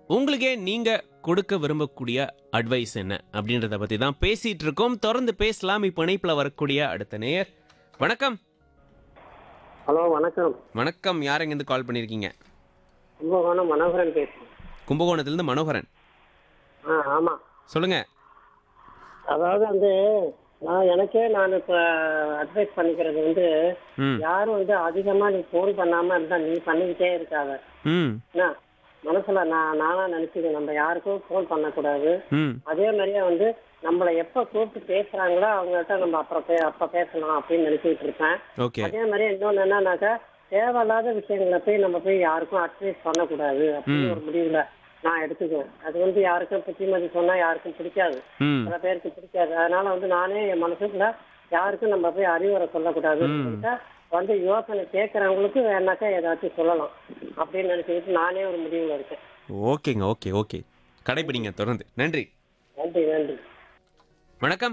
உங்களுக்கே நீங்க கொடுக்க விரும்பக்கூடிய அட்வைஸ் என்ன அப்படின்றத பத்தி தான் பேசிட்டு இருக்கோம் தொடர்ந்து பேசலாம் இப்போ இணைப்புல வரக்கூடிய அடுத்த நேயர் வணக்கம் ஹலோ வணக்கம் வணக்கம் யார் எங்கேருந்து கால் பண்ணியிருக்கீங்க கும்பகோணம் மனோகரன் பேசுறேன் கும்பகோணத்திலிருந்து மனோகரன் ஆ ஆமாம் சொல்லுங்க அதாவது வந்து நான் எனக்கே நான் இப்போ அட்வைஸ் பண்ணிக்கிறது வந்து ம் யாரும் வந்து அதிகமாக நீ ஃபோன் பண்ணாமல் இருந்தால் நீ பண்ணிக்கிட்டே இருக்காத ம் என்ன மனசில் நான் நானாக நினச்சிக்க நம்ம யாருக்கும் ஃபோன் பண்ணக்கூடாது ம் அதே மாதிரியே வந்து நம்மளை எப்போ கூப்பிட்டு பேசுகிறாங்களோ அவங்கள்ட்ட நம்ம அப்புறம் பே அப்போ பேசலாம் அப்படின்னு நினச்சிக்கிட்டு இருப்பேன் ஓகே அதே மாதிரி இன்னொன்று என்னன்னாக்கா தேவையில்லாத விஷயங்களை போய் நம்ம போய் யாருக்கும் அட்வைஸ் பண்ணக்கூடாது அப்படின்னு ஒரு முடிவுல நான் எடுத்துக்குவேன் அது வந்து யாருக்கும் புத்திமதி சொன்னா யாருக்கும் பிடிக்காது ம் சில பேருக்கு பிடிக்காது அதனால வந்து நானே என் மனசுக்குள்ள யாருக்கும் நம்ம போய் அறிவுரை சொல்லக்கூடாது வந்து யோசனை கேட்கறவங்களுக்கு வேணாக்கா ஏதாச்சும் சொல்லலாம் அப்படின்னு நினைச்சுக்கிட்டு நானே ஒரு முடிவுல இருக்கேன் ஓகேங்க ஓகே ஓகே கடைபிடிங்க தொடர்ந்து நன்றி நன்றி நன்றி வணக்கம்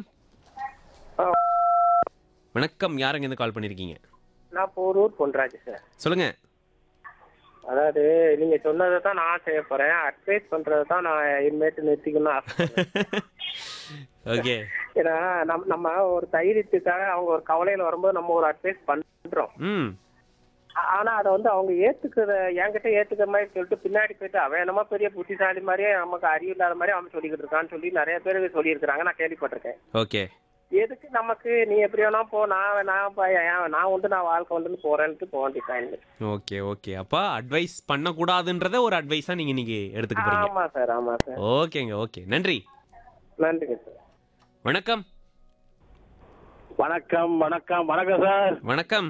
வணக்கம் யார் எங்கேருந்து கால் பண்ணியிருக்கீங்க நான் போரூர் பொன்ராஜ் சார் சொல்லுங்க அதாவது நீங்க சொன்னதை தான் நான் செய்ய போறேன் அட்வைஸ் பண்றதை தான் நான் இனிமேட்டு நிறுத்திக்கணும் ஆசைப்படுறேன். ஓகே ஏன்னா நம்ம நம்ம ஒரு தைரியத்துக்காக அவங்க ஒரு கவலையில வரும்போது நம்ம ஒரு அட்வைஸ் பண்றோம் ம் ஆ- ஆனா அதை வந்து அவங்க ஏத்துக்கிற என்கிட்ட ஏத்துக்கிற மாதிரி சொல்லிட்டு பின்னாடி போயிட்டு அவன் என்னமோ பெரிய புத்திசாலி மாதிரியே நமக்கு அறிவு இல்லாத மாதிரி அவன் சொல்லிக்கிட்டு இருக்கான்னு சொல்லி நிறைய பேர் சொல்லியிருக்கிறாங்க நான் கேள்விப்பட்டிருக்கேன் ஓகே எதுக்கு நமக்கு நீ எப்படி வேணா போ நான் நான் ப- ஏன் நான் உண்டு நான் வாழ்க்கை வந்து போறேன்ட்டு போக வேண்டியதான் ஓகே ஓகே அப்பா அட்வைஸ் பண்ணக்கூடாதுன்றத ஒரு அட்வைஸா நீங்க இன்னைக்கு எடுத்துக்க போறீங்க ஆமா சார் ஆமா சார் ஓகேங்க ஓகே நன்றி நன்றிங்க சார் வணக்கம் வணக்கம் வணக்கம் வணக்கம் சார் வணக்கம்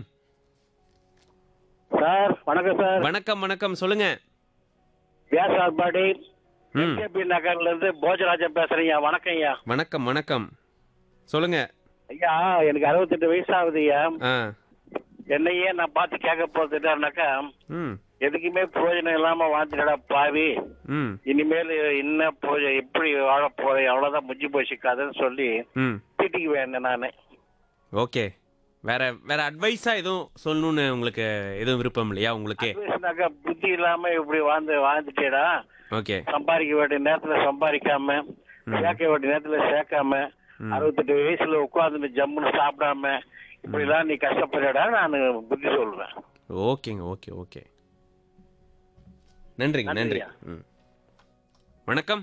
சார் வணக்கம் சார் வணக்கம் வணக்கம் சொல்லுங்க வியாசார்பாடி ம் கேபி நகர்ல இருந்து போஜராஜன் பேசுறீங்க வணக்கம் ஐயா வணக்கம் வணக்கம் சொல்லுங்க ஐயா எனக்கு அறுபத்தெட்டு வயசு ஆகுது ஐயா ஆ என்னையே நான் பார்த்து கேட்க போறதுட்டாருனாக்கா ம் எதுக்குமே பிரயோஜனம் இல்லாம வாழ்ந்துடா பாவி ம் இனிமேல் என்ன போய் எப்படி வாழ போறேன் அவ்வளவுதான் முஞ்சி போச்சு கதைன்னு சொல்லி ம் திட்டிக்கு வேண்டேன் நானு ஓகே வேற வேற அட்வைஸா எதுவும் சொல்லணும்னு உங்களுக்கு எதுவும் விருப்பம் இல்லையா உங்களுக்கு அட்வைஸ்னாக்கா புத்தி இல்லாம இப்படி வாழ்ந்து வாழ்ந்துட்டேடா ஓகே சம்பாதிக்க வேண்டிய நேரத்துல சம்பாதிக்காம சேர்க்க வேண்டிய நேரத்துல சேர்க்காம அறுபத்தெட்டு வயசுல உட்கார்ந்து ஜம்முன்னு சாப்பிடாம இப்படி எல்லாம் நீ கஷ்டப்படுறடா நான் புத்தி சொல்றேன் ஓகேங்க ஓகே ஓகே நன்றிங்க நன்றி நன்றியா. ம் வணக்கம்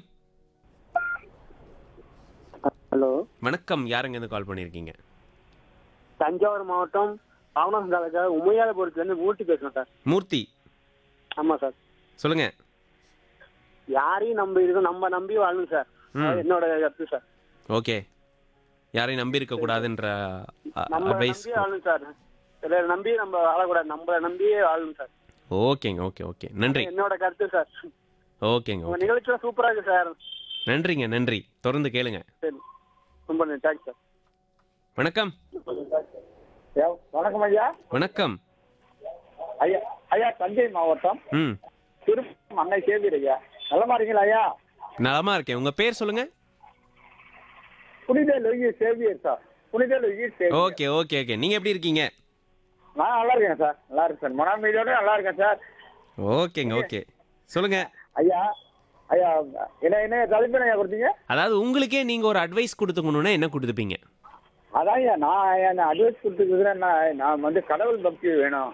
ஹலோ வணக்கம் யாருங்க இருந்து கால் பண்ணியிருக்கீங்க தஞ்சாவூர் மாவட்டம் பாவனாசம் தாலுக்கா உமையாலபுரத்துலேருந்து ஊட்டி பேசுகிறேன் சார் மூர்த்தி ஆமாம் சார் சொல்லுங்க யாரையும் நம்பி இருக்கோம் நம்ம நம்பி வாழணும் சார் ம். அது என்னோட கருத்து சார் ஓகே யாரையும் நம்பி இருக்க கூடாதுன்ற நம்ம அட்வைஸ் நம்பியே வாழணும் சார் சிலர் நம்பி நம்ம வாழக்கூடாது நம்மள நம்பியே வாழணும் சார் ஓகேங்க ஓகே ஓகே நன்றி என்னோட கருத்து சார் ஓகேங்க உங்க ஓகே நிகழ்ச்சியும் சூப்பரா இருக்கு சார் நன்றிங்க நன்றி தொடர்ந்து கேளுங்க சரி ரொம்ப தேங்க்ஸ் சார் வணக்கம் வணக்கம் ஐயா வணக்கம் ஐயா ஐயா தஞ்சை மாவட்டம் ம் திருப்பம் அன்னை சேவியர் ஐயா நலமா இருக்கீங்களா ஐயா நலமா இருக்கேன் உங்க பேர் சொல்லுங்க புனித லொய்யி சேவியர் சார் புனித Louis Xavier okay okay okay நீங்க எப்படி இருக்கீங்க நான் நல்லா இருக்கேன் சார் நல்லா இருக்கேன் சார் மனமீதியோட நல்லா இருக்கேன் சார் ஓகேங்க ஓகே சொல்லுங்க ஐயா ஐயா என்ன என்ன தலைப்பு ஐயா கொடுத்தீங்க அதாவது உங்களுக்கே நீங்க ஒரு அட்வைஸ் கொடுத்துக்கணும்னா என்ன கொடுத்துப்பீங்க அதான் ஐயா நான் என்ன அட்வைஸ் கொடுத்துருக்குறேன் நான் வந்து கடவுள் பக்தி வேணும்